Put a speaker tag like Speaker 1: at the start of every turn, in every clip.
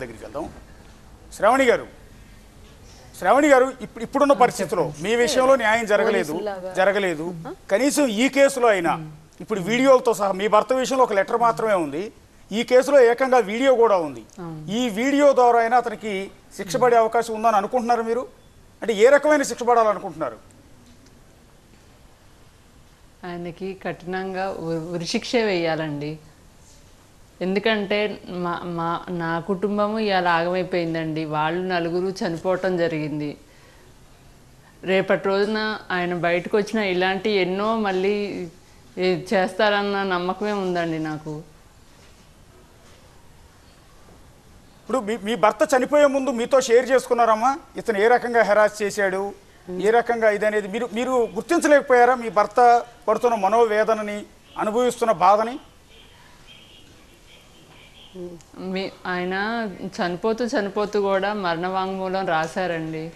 Speaker 1: దగ్గరికి వెళ్దాం శ్రావణి గారు శ్రావణి గారు ఇప్పుడు ఇప్పుడున్న పరిస్థితిలో మీ విషయంలో న్యాయం జరగలేదు
Speaker 2: పోలీసులాగా.
Speaker 1: జరగలేదు కనీసం ఈ కేసులో అయినా ఇప్పుడు వీడియోలతో సహా మీ భర్త విషయంలో ఒక లెటర్ మాత్రమే ఉంది ఈ కేసులో ఏకంగా వీడియో కూడా ఉంది ఈ వీడియో ద్వారా అయినా అతనికి శిక్ష పడే అవకాశం ఉందని అనుకుంటున్నారు మీరు అంటే ఏ రకమైన శిక్ష పడాలనుకుంటున్నారు
Speaker 3: ఆయనకి కఠినంగా ఉ- ఉరిశిక్ష వేయాలండి ఎందుకంటే మా మా నా కుటుంబము ఇవాళ ఆగమైపోయిందండి వాళ్ళు నలుగురు చనిపోవటం జరిగింది రేపటి రోజున ఆయన బయటకు వచ్చిన ఇలాంటి ఎన్నో మళ్ళీ ఈ చేస్తారన్న నమ్మకమే ఉందండి నాకు
Speaker 1: ఇప్పుడు మీ మీ భర్త చనిపోయే ముందు మీతో షేర్ చేసుకున్నారమ్మా ఇతను ఏ రకంగా హెరాస్ చేశాడు ఏ రకంగా ఇది అనేది మీరు మీరు గుర్తించలేకపోయారా మీ భర్త పడుతున్న మనోవేదనని అనుభవిస్తున్న బాధని
Speaker 3: మీ ఆయన చనిపోతూ చనిపోతూ కూడా మరణ వాంగ్మూలం రాశారండి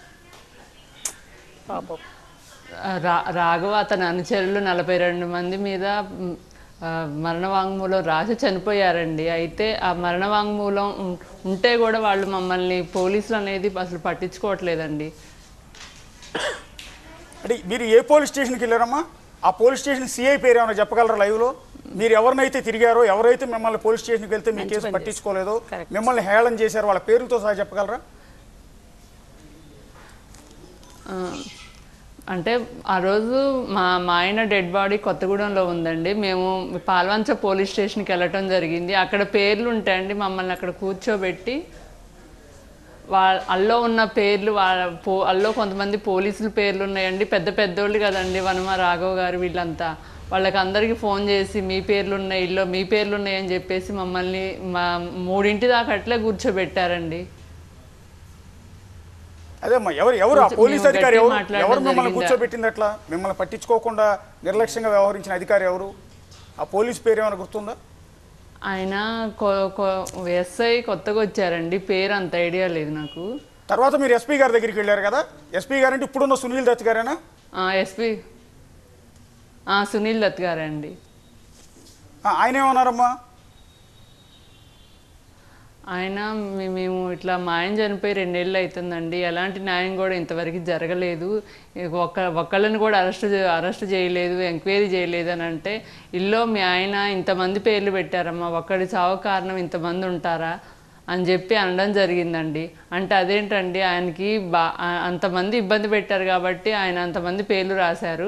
Speaker 2: పాపం
Speaker 3: రా రాఘవ అతని అనుచరులు నలభై రెండు మంది మీద మ్, ఆ, మరణ వాంగ్మూలం రాసి చనిపోయారండి అయితే ఆ మరణ వాంగ్మూలం ఉం- ఉంటే కూడా వాళ్ళు మమ్మల్ని పోలీసులు అనేది అసలు పట్టించుకోవట్లేదండి
Speaker 1: అంటే మీరు ఏ పోలీస్ స్టేషన్కి వెళ్ళారమ్మా ఆ పోలీస్ స్టేషన్ సిఐ పేరు ఏమైనా చెప్పగలరా లైవ్లో మీరు ఎవరినైతే తిరిగారో ఎవరైతే మిమ్మల్ని పోలీస్ స్టేషన్కి వెళ్తే మీ కేసు పట్టించుకోలేదో
Speaker 2: Correct.
Speaker 1: మిమ్మల్ని హేళన చేశారు వాళ్ళ పేరుతో సహా చెప్పగలరా
Speaker 3: ఆ, అంటే ఆ రోజు మా మా ఆయన డెడ్ బాడీ కొత్తగూడెంలో ఉందండి మేము పాల్వంచ పోలీస్ స్టేషన్కి వెళ్ళటం జరిగింది అక్కడ పేర్లు ఉంటాయండి మమ్మల్ని అక్కడ కూర్చోబెట్టి వాళ్ళ అల్లో ఉన్న పేర్లు వాళ్ళ పో అల్లో కొంతమంది పోలీసుల పేర్లు ఉన్నాయండి పెద్ద పెద్దోళ్ళు కదండి వనమ రాఘవ్ గారు వీళ్ళంతా వాళ్ళకి అందరికీ ఫోన్ చేసి మీ పేర్లు ఉన్నాయి ఇల్లో మీ పేర్లు ఉన్నాయి అని చెప్పేసి మమ్మల్ని మా మూడింటి దాకా అట్లే కూర్చోబెట్టారండి
Speaker 1: అదేమ్మా ఎవరు ఎవరు ఆ
Speaker 3: కొంచెం
Speaker 1: పోలీస్
Speaker 3: మేము
Speaker 1: అధికారి
Speaker 3: గట్టిగా
Speaker 1: ఎవరు
Speaker 3: మాట్లాడడం
Speaker 1: ఎవరు మిమ్మల్ని
Speaker 3: జరిగిందా?
Speaker 1: కూర్చోబెట్టింది అట్లా మిమ్మల్ని పట్టించుకోకుండా నిర్లక్ష్యంగా వ్యవహరించిన అధికారి ఎవరు ఆ పోలీస్ పేరు ఏమైనా గుర్తుందా
Speaker 3: ఆయన కొ- కొ- ఎస్ఐ కొత్తగా వచ్చారండి పేరు అంత ఐడియా లేదు నాకు
Speaker 1: తర్వాత మీరు ఎస్పీ గారి దగ్గరికి వెళ్ళారు కదా ఎస్పీ గారు అంటే ఇప్పుడున్న సునీల్ దత్ గారేనా
Speaker 3: ఎస్పి సునీల్ దత్ గారండి
Speaker 1: ఆ, ఆయన ఏమన్నారమ్మా
Speaker 3: ఆయన మే- మేము ఇట్లా మా ఆయన చనిపోయి రెండేళ్ళు అవుతుందండి ఎలాంటి న్యాయం కూడా ఇంతవరకు జరగలేదు ఒక్క ఒక్కళ్ళని కూడా అరెస్ట్ అరెస్ట్ చేయలేదు ఎంక్వైరీ చేయలేదు అని అంటే ఇల్లో మీ ఆయన ఇంతమంది పేర్లు పెట్టారమ్మా ఒక్కడి చావు కారణం ఇంతమంది ఉంటారా అని చెప్పి అనడం జరిగిందండి అంటే అదేంటండి ఆయనకి బా ఆ- అంతమంది ఇబ్బంది పెట్టారు కాబట్టి ఆయన అంతమంది పేర్లు రాశారు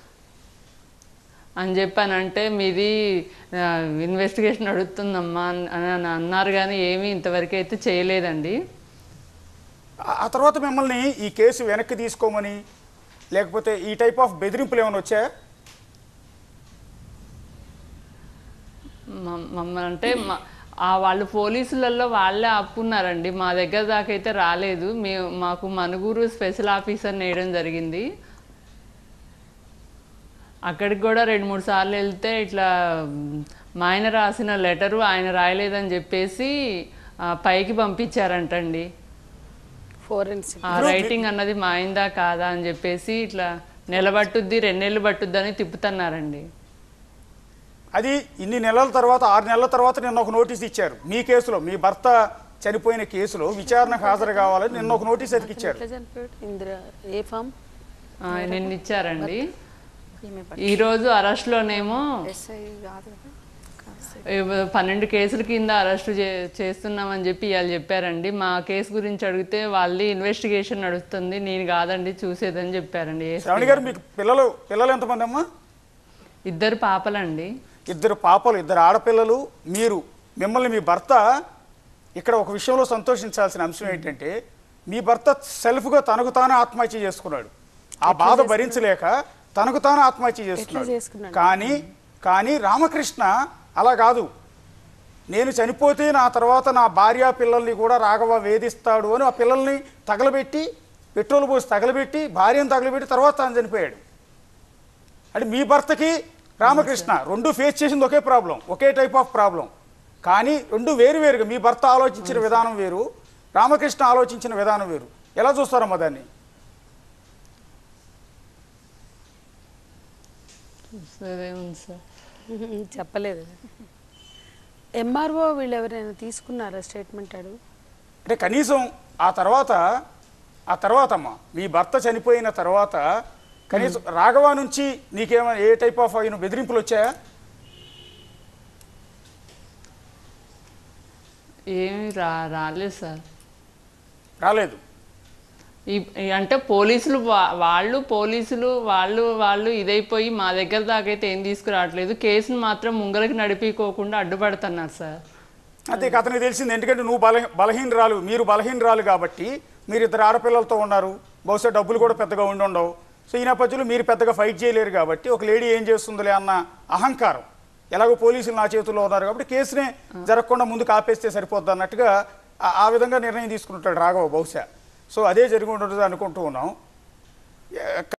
Speaker 3: అని చెప్పానంటే మీది ఆ, ఇన్వెస్టిగేషన్ అడుగుతుందమ్మా అని అని అన్నారు కానీ ఏమీ ఇంతవరకు అయితే చేయలేదండి
Speaker 1: ఆ- ఆ తర్వాత మిమ్మల్ని ఈ కేసు వెనక్కి తీసుకోమని లేకపోతే ఈ టైప్ ఆఫ్ బెదిరింపులు ఏమైనా వచ్చాయా
Speaker 3: మమ్- మమ్మల్ని అంటే మా- ఆ వాళ్ళు పోలీసులలో వాళ్ళే ఆపుకున్నారండి మా దగ్గర దాకా అయితే రాలేదు మేము మాకు మనుగురు స్పెషల్ ఆఫీసర్ వేయడం జరిగింది అక్కడికి కూడా రెండు మూడు సార్లు వెళ్తే ఇట్లా మ్, మా ఆయన రాసిన లెటరు ఆయన రాయలేదని చెప్పేసి ఆ, పైకి పంపించారంటండి
Speaker 2: ఫోరెన్సిక్
Speaker 3: ఆ రైటింగ్ అన్నది మా అయిందా కాదా అని చెప్పేసి ఇట్లా నిలబట్టుద్ది రెండేళ్ళు పట్టుద్ది అని తిప్పుతున్నారండి
Speaker 1: అది ఇన్ని నెలల తర్వాత ఆరు నెలల తర్వాత నిన్న ఒక నోటీస్ ఇచ్చారు మీ కేసులో మీ భర్త చనిపోయిన కేసులో విచారణకు హాజరు కావాలని నిన్న ఒక నోటీస్ ఎతికిచ్చారు
Speaker 2: ఎట్లా చనిపోయాడు ఇందిరా ఏ ఫామ్
Speaker 3: ఆ, నిన్న ఇచ్చారండి
Speaker 2: ఈమె
Speaker 3: ఈరోజు అరెస్ట్లోనేమో
Speaker 2: ఎస్ఐ కాదు కదా కాదు.
Speaker 3: ఏ- పన్నెండు కేసుల కింద అరెస్ట్ చే చేస్తున్నామని చెప్పి ఇవాళ చెప్పారండి మా కేసు గురించి అడిగితే వాళ్ళది ఇన్వెస్టిగేషన్ నడుస్తుంది నేను కాదండి చూసేదని చెప్పారండి ఏ-
Speaker 1: శ్రవణి గారు మీకు పిల్లలు పిల్లలు ఎంతమంది అమ్మా
Speaker 3: ఇద్దరు పాపలండి
Speaker 1: ఇద్దరు పాపలు ఇద్దరు ఆడపిల్లలు మీరు మిమ్మల్ని మీ భర్త ఇక్కడ ఒక విషయంలో సంతోషించాల్సిన అంశం ఏంటంటే మీ భర్త సెల్ఫ్గా తనకు తానే ఆత్మహత్య చేసుకున్నాడు ఆ బాధ భరించలేక తనకు తాను ఆత్మహత్య చేసుకున్నాడు
Speaker 2: చేసుకున్నాడు?
Speaker 1: కానీ కానీ రామకృష్ణ అలా కాదు నేను చనిపోతే నా తర్వాత నా భార్య పిల్లల్ని కూడా రాఘవ వేధిస్తాడు అని ఆ పిల్లల్ని తగలబెట్టి పెట్రోల్ పోసి తగలబెట్టి భార్యను తగలబెట్టి తర్వాత తాను చనిపోయాడు అంటే మీ భర్తకి రామకృష్ణ రెండు ఫేస్ చేసింది ఒకే ప్రాబ్లం ఒకే టైప్ ఆఫ్ ప్రాబ్లం కానీ రెండు వేరు వేరుగా మీ భర్త ఆలోచించిన విధానం వేరు రామకృష్ణ ఆలోచించిన విధానం వేరు ఎలా చూస్తారమ్మా దాన్ని
Speaker 3: సరే ఉంది సార్
Speaker 2: చెప్పలేదు ఎంఆర్ఓ వీళ్ళు ఎవరైనా తీసుకున్నారా స్టేట్మెంట్ అడుగు
Speaker 1: అంటే కనీసం ఆ తర్వాత ఆ తర్వాత అమ్మ మీ భర్త చనిపోయిన తర్వాత కనీసం రాఘవ నుంచి నీకేమైనా ఏ టైప్ ఆఫ్ అయిన బెదిరింపులు వచ్చాయా
Speaker 3: ఏమి రా రాలేదు సార్
Speaker 1: రాలేదు
Speaker 3: ఈ ఈ అంటే పోలీసులు వా- వాళ్ళు పోలీసులు వాళ్ళు వాళ్ళు ఇదైపోయి మా దగ్గర దాకా అయితే ఏం తీసుకురావట్లేదు కేసును మాత్రం ముంగలకి నడిపికోకుండా అడ్డుపడుతున్నారు సార్
Speaker 1: అంతే ఇక అతనికి తెలిసింది ఎందుకంటే నువ్వు బల బలహీనరాలు మీరు బలహీనరాలు కాబట్టి మీరు ఇద్దరు ఆడపిల్లలతో ఉన్నారు బహుశా డబ్బులు కూడా పెద్దగా ఉండి ఉండవు సో ఈ నేపథ్యంలో మీరు పెద్దగా ఫైట్ చేయలేరు కాబట్టి ఒక లేడీ ఏం చేస్తుందిలే అన్న అహంకారం ఎలాగో పోలీసులు నా చేతుల్లో ఉన్నారు కాబట్టి కేసునే జరగకుండా ముందుకు ఆపేస్తే సరిపోద్ది అన్నట్టుగా ఆ- ఆ విధంగా నిర్ణయం తీసుకుంటాడు రాఘవ బహుశా సో అదే జరిగి ఉండదు అనుకుంటూ ఉన్నాం ఏ-